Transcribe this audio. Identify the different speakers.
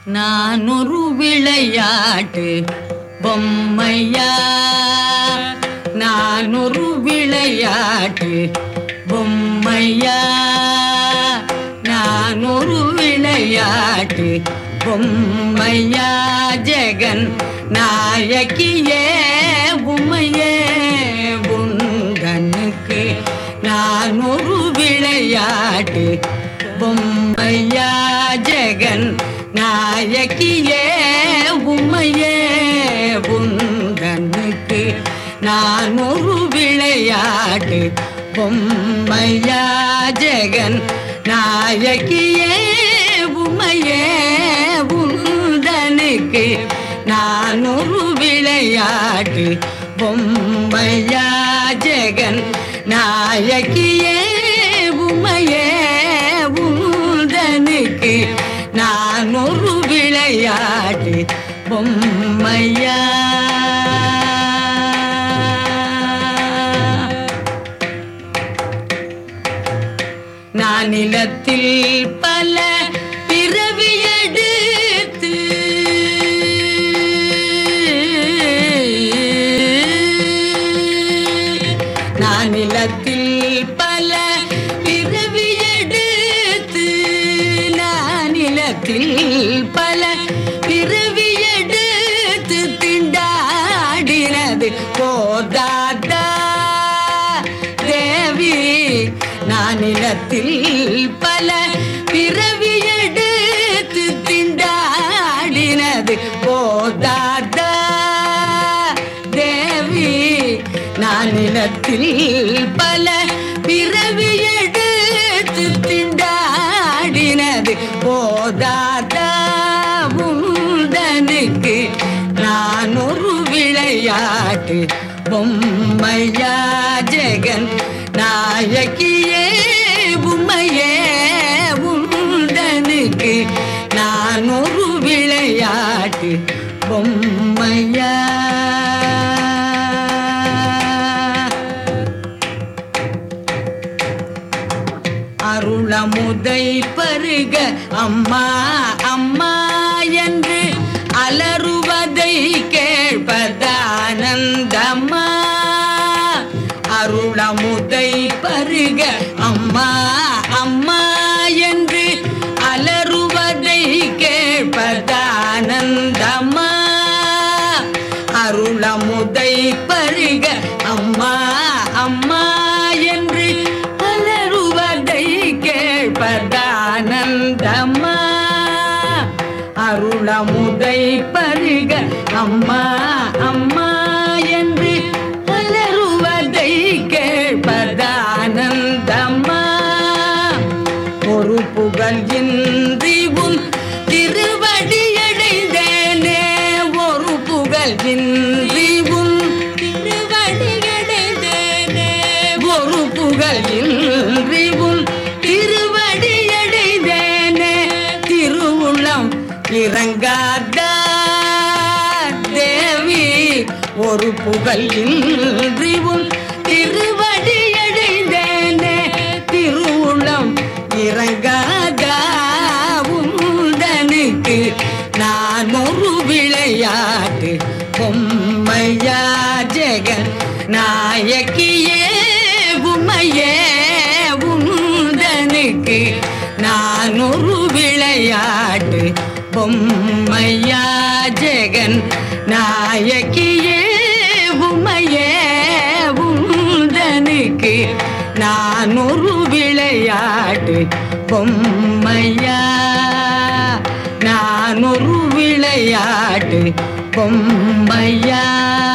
Speaker 1: நான் ஒரு விளையாட்டு பொம்மையா நான் ஒரு விளையாட்டு பொம்மையா நான் ஒரு விளையாட்டு பொம்மையா ஜெகன் நாயகியே உமையே உந்தனுக்கு நான் ஒரு விளையாட்டு பொம்மையா ஜெகன் நாயகியே உமையே உந்தனுக்கு நான் ஒரு விளையாட்டு பொம்மையா ஜெகன் நாயகியே உமையே உந்தனுக்கு நான் ஒரு விளையாட்டு பொம்மையா ஜெகன் நாயகியே உமையே உந்தனுக்கு நான் ஒரு விளையாட்டு பொம்மையா நான் நிலத்தில் பல பிறவி எடுத்து நான் நிலத்தில் பல பிறவி எடுத்து நான் நிலத்தில் பல பிறவி எடுத்து திண்டாடினது போதாதா தேவி நான் நிலத்தில் பல பிறவி எடுத்து திண்டாடினது போதாதா தேவி நான் நிலத்தில் பல பிறவி எடுத்து திண்டாடினது போதாதா உந்தனுக்கு நான் ஒரு விளையாட்டு பொம்மையா ஜெகன் நாயகியே உமையே உந்தனுக்கு நான் ஒரு விளையாட்டு பொம்மையா அருளமுதை பருக அம்மா அம்மா என்று அலறுவதை கேட்பதானந்தம்மா அருளமுதை பருக அம்மா அம்மா என்று அலறுவதை கேட்பதானந்தம்மா அருளமுதை பருக அம்மா அம்மா என்று அலறுவதை கேட்பதானந்தம்மா அருளமுதை பருக அம்மா அம்மா என்று அலறுவதை கேட்பதானந்தம்மா ஒரு புகழ் இன்றி உன் திருவடியடைந்தேனே ஒரு புகழ் இன்றி உன் திருவடியடைந்தேனே ஒரு புகழ் இன்றி உன் திருவடியடைந்தேனே திருவுள்ளம் இறங்காதா தேவி ஒரு புகழ் இன்றி உன் திருவடியடைந்தேனே திருவுளம் இறங்காதா உந்தனுக்கு நான் ஒரு விளையாட்டு பொம்மையா ஜெகன் நாயகியே உமையே உந்தனுக்கு நான் ஒரு விளையாட்டு பொம்மையா ஜெகன் நாயகியே உமையே உந்தனுக்கு நான் ஒரு விளையாட்டு பொம்மையா நான் ஒரு விளையாட்டு பொம்மையா